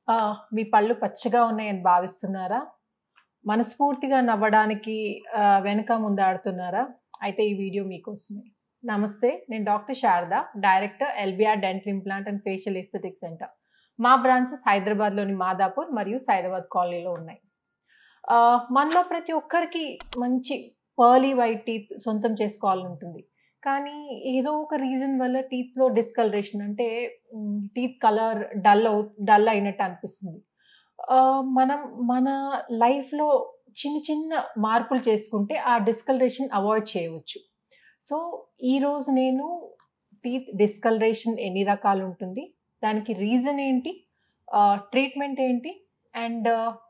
ఆ! మీ పళ్ళు పచ్చగా ఉన్నాయని భావిస్తున్నారా? మనస్ఫూర్తిగా నవ్వడానికి ఆహ్, వెనక ముందాడుతున్నారా? అయితే ఈ వీడియో మీకోసమే. నమస్తే. నేను doctor Sharada, director LBR dental implant and facial aesthetic centre. మా బ్రాంచెస్ హైదరాబాద్‌లోని మాదాపూర్ మరియు సైదాబాద్ కాలనీలో ఉన్నాయి. ఆహ్, మనలో ప్రతి ఒక్కరికి మంచి పర్లీ వైట్ టీత్ సొంతం చేసుకోవాలని ఉంటుంది. కానీ ఏదో ఒక రీజన్ వల్ల టీత్‌లో డిస్కలరేషన్ అంటే హ్మ్, టీత్ కలర్ డల్ అవు డల్ అయినట్టు అనిపిస్తుంది. ఆహ్, మనం మన లైఫ్‌లో చిన్న చిన్న మార్పులు చేసుకుంటే ఆ డిస్కలరేషన్ అవాయిడ్ చేయవచ్చు. సో, ఈరోజు నేను టీత్ డిస్కలరేషన్ ఎన్ని రకాలుంటుంది? దానికి రీజన్ ఏంటి? ఆహ్, ట్రీట్మెంట్ ఏంటి? అండ్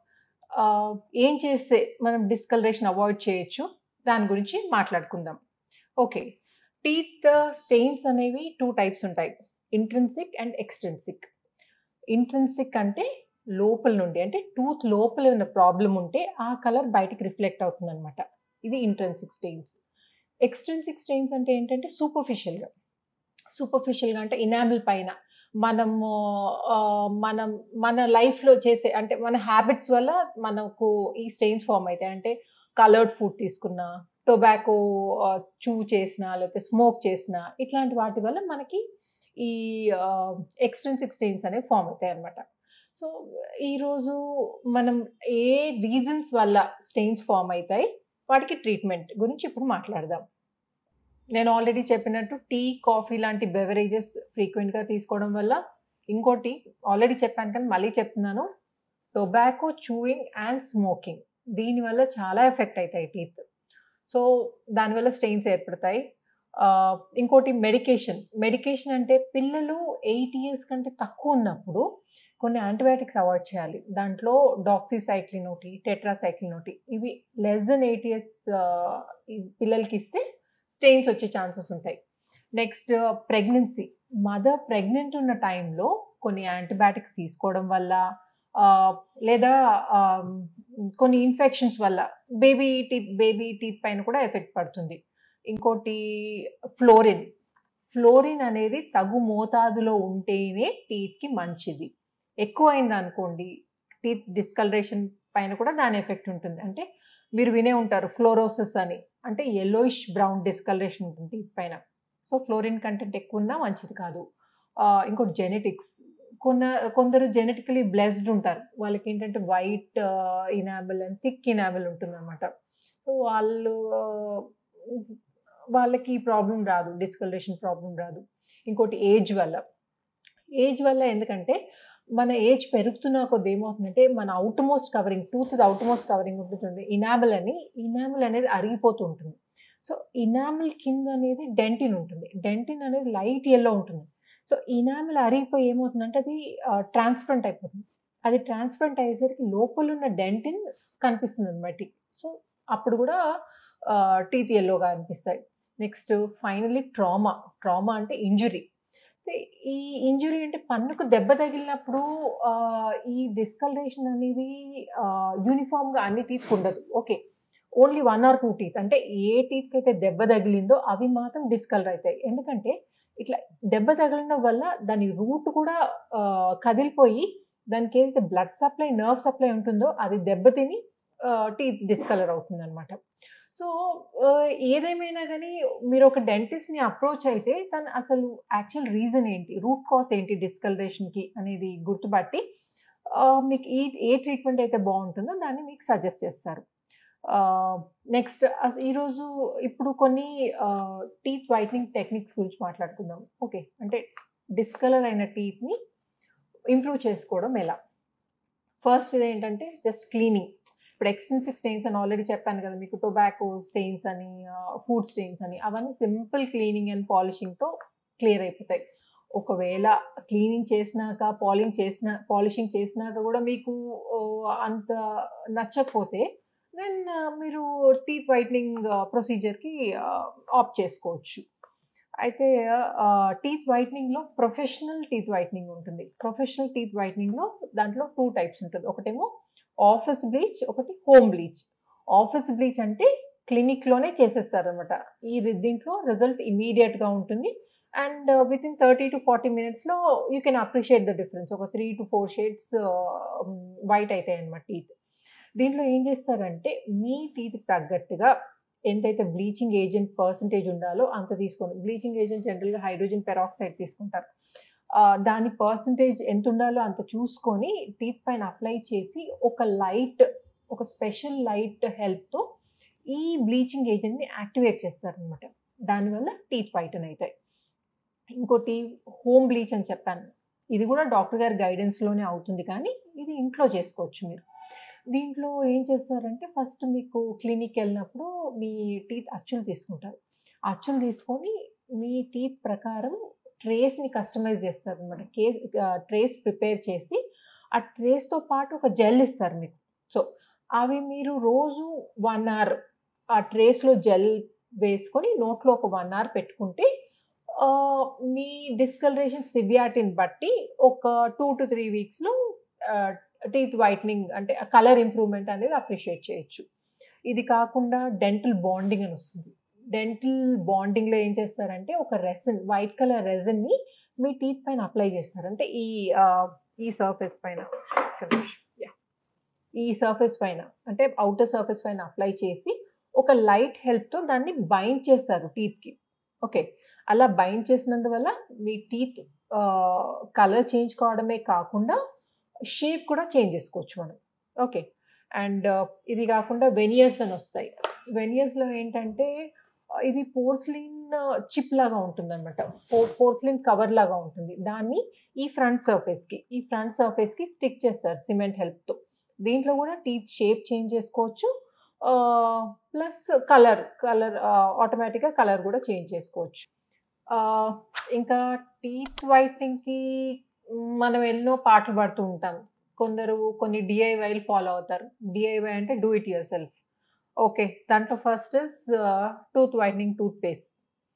ఆహ్, ఏం చేస్తే మనం డిస్కలరేషన్ అవాయిడ్ చేయొచ్చు? దాని గురించి మాట్లాడుకుందాం. ఓకే. టీత్ స్టెయిన్స్ అనేవి 2 టైప్స్ ఉంటాయి. Intrinsic and extrinsic. ఇంట్రిన్సిక్ అంటే లోపల నుండి అంటే టూత్ లోపల ఏమైనా ప్రాబ్లమ్ ఉంటే ఆ కలర్ బయటికి రిఫ్లెక్ట్ అవుతుందనమాట. ఇది ఇంట్రిన్సిక్ స్టెయిన్స్. ఎక్స్‌ట్రిన్సిక్ స్టెయిన్స్ అంటే ఏంటంటే సూపర్ఫిషియల్‌గా. సూపర్ఫిషియల్‌గా అంటే ఎనామిల్ పైన మనము ఆహ్, మనం మన లైఫ్‌లో చేసే అంటే మన హ్యాబిట్స్ వల్ల మనకు ఈ స్టెయిన్స్ ఫార్మ్ అయితాయి. అంటే కలర్డ్ ఫుడ్ తీసుకున్నా, టొబాకో ఆహ్, చూ చేసినా, లేకపోతే స్మోక్ చేసినా ఇట్లాంటి వాటి వల్ల మనకి ఈ ఆహ్, ఎక్స్‌ట్రిన్సిక్ స్టెయిన్స్ అనేవి ఫార్మ్ అవుతాయన్నమాట. సో, ఈరోజు మనం ఏ రీజన్స్ వల్ల స్టెయిన్స్ ఫార్మ్ అయితాయి? వాటికి ట్రీట్మెంట్ గురించి ఇప్పుడు మాట్లాడదాం. నేను ఆల్రెడీ చెప్పినట్టు టీ, కాఫీ లాంటి బెవరేజెస్ ఫ్రీక్వెంట్‌గా తీసుకోవడం వల్ల ఇంకోటి ఆల్రెడీ చెప్పాను కానీ మళ్ళీ చెప్తున్నాను. టొబాకో చూయింగ్ అండ్ స్మోకింగ్ దీనివల్ల చాలా ఎఫెక్ట్ అయితాయి టీత్. సో, దానివల్ల స్టెయిన్స్ ఏర్పడతాయి. ఆహ్, ఇంకోటి మెడికేషన్. మెడికేషన్ అంటే పిల్లలు 8 ఇయర్స్ కంటే తక్కువ ఉన్నప్పుడు కొన్ని యాంటీబయాటిక్స్ అవాయిడ్ చేయాలి. దాంట్లో డాక్సిసైక్లిన్ ఒకటి, టెట్రాసైక్లిన్ ఒకటి ఇవి less than 8 years ah, is పిల్లలకి ఇస్తే స్టెయిన్స్ వచ్చే ఛాన్సెస్ ఉంటాయి. Next pregnancy. మదర్ ప్రెగ్నెంట్ ఉన్న టైంలో కొన్ని యాంటీబయాటిక్స్ తీసుకోవడం వల్ల ఆహ్, లేదా ఆహ్, కొన్ని ఇన్ఫెక్షన్స్ వల్ల బేబీ టీత్ బేబీ టీత్ పైన కూడా ఎఫెక్ట్ పడుతుంది. ఇంకోటి ఫ్లోరిన్. ఫ్లోరిన్ అనేది తగు మోతాదులో ఉంటేనే టీత్‌కి మంచిది. ఎక్కువైందనుకోండి టీత్ డిస్కలరేషన్ పైన కూడా దాని ఎఫెక్ట్ ఉంటుంది. అంటే మీరు వినే ఉంటారు ఫ్లోరోసిస్ అని. అంటే యెల్లోయిష్ బ్రౌన్ డిస్కలరేషన్ ఉంటుంది టీత్ పైన. సో, ఫ్లోరిన్ కంటెంట్ ఎక్కువున్నా మంచిది కాదు. ఆహ్, ఇంకోటి జెనెటిక్స్. కొన్న కొందరు జెనెటికల్లీ బ్లెస్డ్ ఉంటారు. వాళ్ళకేంటంటే వైట్ ఆహ్, ఇనామెల్ అండ్ థిక్ ఇనామెల్ ఉంటుందన్నమాట. సో, వాళ్ళు వాళ్ళకి ఈ ప్రాబ్లమ్ రాదు. డిస్కలరేషన్ ప్రాబ్లమ్ రాదు. ఇంకోటి ఏజ్ వల్ల. ఏజ్ వల్ల ఎందుకంటే మన ఏజ్ పెరుగుతున్న కొద్దీ ఏమవుతుందంటే మన ఔటర్ మోస్ట్ కవరింగ్ టూత్‌ది ఔటర్ మోస్ట్ కవరింగ్ ఉంటుంది చూడండి. ఇనామెల్ అని ఇనామెల్ అనేది అరిగిపోతూ ఉంటుంది. సో, ఇనామెల్ కింద అనేది డెంటిన్ ఉంటుంది. డెంటిన్ అనేది లైట్ యెల్లో ఉంటుంది. సో, ఇనామెల్ అరిగిపోయి ఏమవుతుందంటే అది ఆహ్, ట్రాన్స్‌పరెంట్ అయిపోతుంది. అది ట్రాన్స్‌పరెంట్ అయ్యేసరికి లోపలున్న డెంటిన్ కనిపిస్తుందన్నమాట. సో, అప్పుడు కూడా ఆహ్, టీత్ యెల్లోగా అనిపిస్తాయి. Next finally trauma. ట్రామా అంటే ఇంజ్యూరీ. ఈ ఇంజ్యూరీ అంటే పన్నుకు దెబ్బ తగిలినప్పుడు ఆహ్, ఈ డిస్కలరేషన్ అనేది ఆహ్, యూనిఫార్మ్‌గా అన్ని టీత్‌కి ఉండదు. ఓకే. ఓన్లీ 1 ఆర్ 2 టీత్ అంటే ఏ టీత్‌కైతే దెబ్బ తగిలిందో అవి మాత్రం డిస్కలర్ అయితాయి. ఎందుకంటే ఇట్లా దెబ్బ తగలడం వల్ల దాని రూట్ కూడా ఆహ్, కదిలిపోయి దానికి ఏదైతే బ్లడ్ సప్లై, నర్వ్ సప్లై ఉంటుందో అది దెబ్బతిని ఆహ్, టీత్ డిస్కలర్ అవుతుందన్నమాట. సో, ఆహ్, ఏదేమైనా గానీ మీరు ఒక డెంటిస్ట్‌ని అప్రోచ్ అయితే తను అసలు యాక్చువల్ రీజన్ ఏంటి? రూట్ కాజ్ ఏంటి డిస్కలరేషన్‌కి అనేది గుర్తుపట్టి ఆహ్, మీకు ఈ ఏ ట్రీట్మెంట్ అయితే బావుంటుందో దాన్ని మీకు సజెస్ట్ చేస్తారు. ఆహ్, నెక్స్ట్ అస్ ఈరోజు ఇప్పుడు కొన్ని ఆహ్, టీత్ వైట్నింగ్ టెక్నిక్స్ గురించి మాట్లాడుకుందాం. ఓకే. అంటే డిస్కలర్ అయిన టీత్‌ని ఇంప్రూవ్ చేసుకోవడం ఎలా? ఫస్ట్ ఇదేంటంటే జస్ట్ క్లీనింగ్. ఇప్పుడు ఎక్స్‌ట్రిన్సిక్ స్టెయిన్స్ అని ఆల్రెడీ చెప్పాను కదా! మీకు టొబాకో స్టెయిన్స్ అని ఆహ్, ఫుడ్ స్టెయిన్స్ అని అవన్నీ సింపుల్ క్లీనింగ్ అండ్ పాలిషింగ్‌తో క్లియర్ అయిపోతాయి. ఒకవేళ క్లీనింగ్ చేసినాక, పాలింగ్ చేసిన పాలిషింగ్ చేసినాక కూడా మీకు ఓహ్, అంత నచ్చకపోతే దెన్ మీరు టీత్ వైట్నింగ్ ప్రొసీజర్‌కి ఆహ్, ఆప్ట్ చేసుకోవచ్చు. అయితే ఆహ్, టీత్ వైట్నింగ్‌లో ప్రొఫెషనల్ టీత్ వైట్నింగ్ ఉంటుంది. ప్రొఫెషనల్ టీత్ వైట్నింగ్‌లో దాంట్లో 2 టైప్స్ ఉంటది. ఒకటేమో ఆఫీస్ బ్లీచ్, ఒకటి హోమ్ బ్లీచ్. ఆఫీస్ బ్లీచ్ అంటే క్లినిక్‌లోనే చేసేస్తారనమాట. ఈ రి దీంట్లో రిజల్ట్ ఇమ్మీడియేట్‌గా ఉంటుంది. And within thirty to forty మినిట్స్లో you can appreciate the difference ఒక three to four shades white అవుతాయి అన్నమాట టీత్ దీంట్లో ఏం చేస్తారంటే మీ టీత్కి తగ్గట్టుగా ఎంతైతే బ్లీచింగ్ ఏజెంట్ పర్సంటేజ్ ఉండాలో అంత తీసుకోండి బ్లీచింగ్ ఏజెంట్ జనరల్గా హైడ్రోజన్ పెరాక్సైడ్ తీసుకుంటారు ఆ, దాని పర్సంటేజ్ ఎంత ఉండాలో అంత చూసుకొని టీత్ పైన అప్లై చేసి ఒక లైట్ ఒక స్పెషల్ లైట్ హెల్ప్తో ఈ బ్లీచింగ్ ఏజెంట్ని యాక్టివేట్ చేస్తారనమాట దానివల్ల టీత్ వైటన్ అవుతాయి ఇంకోటి హోమ్ బ్లీచ్ అని చెప్పాను ఇది కూడా డాక్టర్ గారి గైడెన్స్లోనే అవుతుంది కానీ ఇది ఇంట్లో చేసుకోవచ్చు మీరు దీంట్లో ఏం చేస్తారంటే ఫస్ట్ మీకు క్లినిక్ వెళ్ళినప్పుడు మీ టీత్ అచ్చులు తీసుకుంటారు ఆ అచ్చులు తీసుకొని మీ టీత్ ప్రకారం ట్రేస్ని కస్టమైజ్ చేస్తారు అనమాట కేస్ ట్రేస్ ప్రిపేర్ చేసి ఆ ట్రేస్తో పాటు ఒక జెల్ ఇస్తారు మీకు సో అవి మీరు రోజు వన్ అవర్ ఆ ట్రేస్లో జెల్ వేసుకొని నోట్లో ఒక వన్ అవర్ పెట్టుకుంటే ఆ, మీ డిస్కలరేషన్ సివియాటిని బట్టి ఒక టూ టు త్రీ వీక్స్లో టీత్ వైట్నింగ్ అంటే కలర్ ఇంప్రూవ్మెంట్ అనేది అప్రిషియేట్ చేయొచ్చు ఇది కాకుండా డెంటల్ బాండింగ్ అని వస్తుంది డెంటల్ బాండింగ్లో ఏం చేస్తారంటే ఒక రెసిన్ వైట్ కలర్ రెసిన్ని మీ టీత్ పైన అప్లై చేస్తారు అంటే ఈ ఆ, ఈ సర్ఫేస్ పైన ఒక్క నిమిషం. Yeah. ఈ సర్ఫేస్ పైన అంటే అవుటర్ సర్ఫేస్ పైన అప్లై చేసి ఒక లైట్ హెల్ప్తో దాన్ని బైండ్ చేస్తారు టీత్కి ఓకే అలా బైండ్ చేసినందువల్ల మీ టీత్ కలర్ చేంజ్ కావడమే కాకుండా షేప్ కూడా చేంజ్ చేసుకోవచ్చు మనం ఓకే అండ్ ఇది కాకుండా వెనియర్స్ అని వస్తాయి వెనియర్స్లో ఏంటంటే ఆ, ఇది పోర్స్లిన్ చిప్ లాగా ఉంటుంది అనమాట పోర్స్లిన్ కవర్ లాగా ఉంటుంది దాన్ని ఈ ఫ్రంట్ సర్ఫేస్కి ఈ ఫ్రంట్ సర్ఫేస్కి స్టిక్ చేస్తారు సిమెంట్ హెల్ప్తో దీంట్లో కూడా టీత్ షేప్ చేంజ్ చేసుకోవచ్చు ప్లస్ కలర్ కలర్ ఆటోమేటిక్గా కలర్ కూడా చేంజ్ చేసుకోవచ్చు ఆ, ఇంకా టీత్ వైట్నింగ్కి మనం ఎన్నో పాటలు పాడుతూ ఉంటాం కొందరు కొన్ని డిఐవైలు ఫాలో అవుతారు డిఐవై అంటే do it yourself okay దాంట్లో first is tooth whitening toothpaste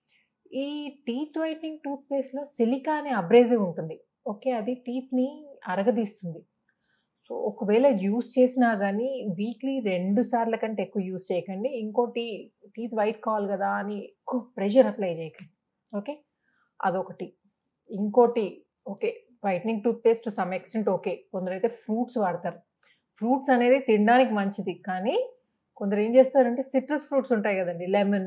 ఈ టీత్ వైట్నింగ్ టూత్ పేస్ట్లో సిలికా అనే అబ్రేజివ్ ఉంటుంది ఓకే అది టీత్ని అరగదీస్తుంది సో ఒకవేళ యూస్ చేసినా కానీ వీక్లీ రెండు సార్ల కంటే ఎక్కువ యూస్ చేయకండి ఇంకోటి టీత్ వైట్ కావాలి కదా అని ఎక్కువ ప్రెషర్ అప్లై చేయకండి ఓకే అదొకటి ఇంకోటి okay whitening toothpaste to some extent okay కొందరైతే ఫ్రూట్స్ వాడతారు ఫ్రూట్స్ అనేది తినడానికి మంచిది కానీ కొందరు ఏం చేస్తారంటే సిట్రస్ ఫ్రూట్స్ ఉంటాయి కదండి లెమన్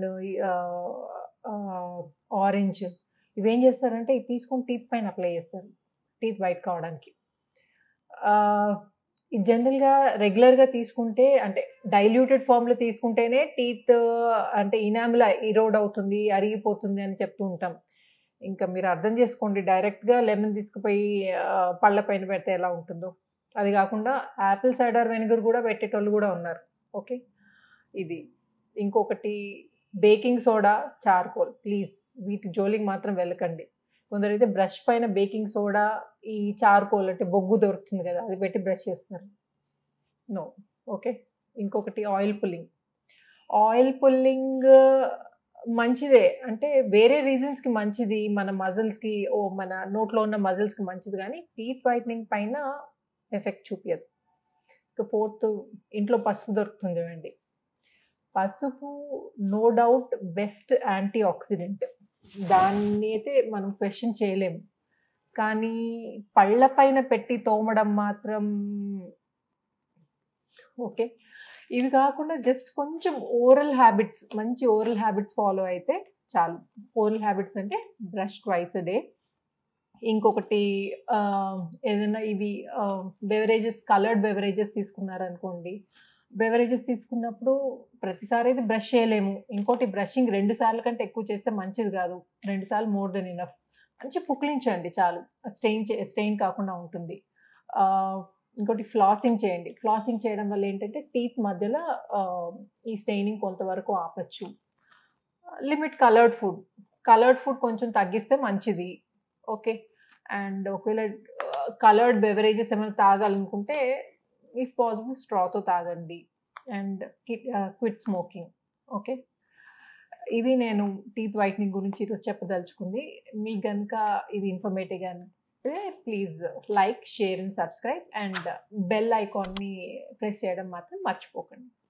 ఆరెంజ్ ఇవేం చేస్తారంటే ఇవి తీసుకొని టీత్ పైన అప్లై చేస్తారు టీత్ వైట్ కావడానికి ఆ, ఇది జనరల్గా రెగ్యులర్గా తీసుకుంటే అంటే డైల్యూటెడ్ ఫామ్లో తీసుకుంటేనే టీత్ అంటే ఇనామిల ఇరోడ్ అవుతుంది అరిగిపోతుంది అని చెప్తూ ఉంటాం ఇంకా మీరు అర్థం చేసుకోండి డైరెక్ట్గా లెమన్ తీసుకుపోయి ఆ, పళ్ళ పైన పెడితే ఎలా ఉంటుందో అది కాకుండా యాపిల్ సైడర్ వెనిగర్ కూడా పెట్టేటోళ్ళు కూడా ఉన్నారు ఓకే ఇది ఇంకొకటి బేకింగ్ సోడా చార్కోల్ ప్లీజ్ వీటి జోలికి మాత్రం వెళ్ళకండి కొందరైతే బ్రష్ పైన బేకింగ్ సోడా ఈ చార్కోల్ అంటే బొగ్గు దొరుకుతుంది కదా అది పెట్టి బ్రష్ చేస్తారు నో ఓకే ఇంకొకటి ఆయిల్ పుల్లింగ్ ఆయిల్ పుల్లింగ్ మంచిదే అంటే వేరే రీజన్స్కి మంచిది మన మజిల్స్కి ఓ మన నోట్లో ఉన్న మజిల్స్కి మంచిది కానీ టీత్ వైట్నింగ్ పైన ఎఫెక్ట్ చూపించదు ఇక ఫోర్త్ ఇంట్లో పసుపు దొరుకుతుంది చూడండి పసుపు no doubt best antioxidant దాన్ని అయితే మనం క్వశ్చన్ చేయలేము కానీ పళ్ళ పైన పెట్టి తోమడం మాత్రం ఓకే ఇవి కాకుండా జస్ట్ కొంచెం ఓరల్ హ్యాబిట్స్ మంచి ఓరల్ హ్యాబిట్స్ ఫాలో అయితే చాలు ఓరల్ హ్యాబిట్స్ అంటే బ్రష్ ట్వైస్ డే ఇంకొకటి ఆ, ఏదైనా ఇవి బెవరేజెస్ కలర్డ్ బెవరేజెస్ తీసుకున్నారనుకోండి బెవరేజెస్ తీసుకున్నప్పుడు ప్రతిసారి అయితే బ్రష్ చేయలేము ఇంకోటి బ్రషింగ్ రెండు సార్లు కంటే ఎక్కువ చేస్తే మంచిది కాదు రెండు సార్లు మోర్ దెన్ ఇనఫ్ మంచి పుక్లించండి చాలు స్టెయిన్ స్టెయిన్ కాకుండా ఉంటుంది ఆ, ఇంకోటి ఫ్లాసింగ్ చేయండి ఫ్లాసింగ్ చేయడం వల్ల ఏంటంటే టీత్ మధ్యలో ఆ, ఈ స్టెయినింగ్ కొంతవరకు ఆపచ్చు limit coloured food coloured food కొంచెం తగ్గిస్తే మంచిది ఓకే అండ్ ఒకవేళ కలర్డ్ బెవరేజెస్ ఏమైనా తాగాలనుకుంటే ఇఫ్ పాసిబుల్ స్ట్రాతో తాగండి అండ్ క్విట్ స్మోకింగ్ ఓకే ఇది నేను టీత్ వైట్నింగ్ గురించి ఈరోజు చెప్పదలుచుకుంది మీకు కనుక ఇది ఇన్ఫర్మేటివ్గా అనిపిస్తే please like share and subscribe and bell ఐకాన్ని ప్రెస్ చేయడం మాత్రం మర్చిపోకండి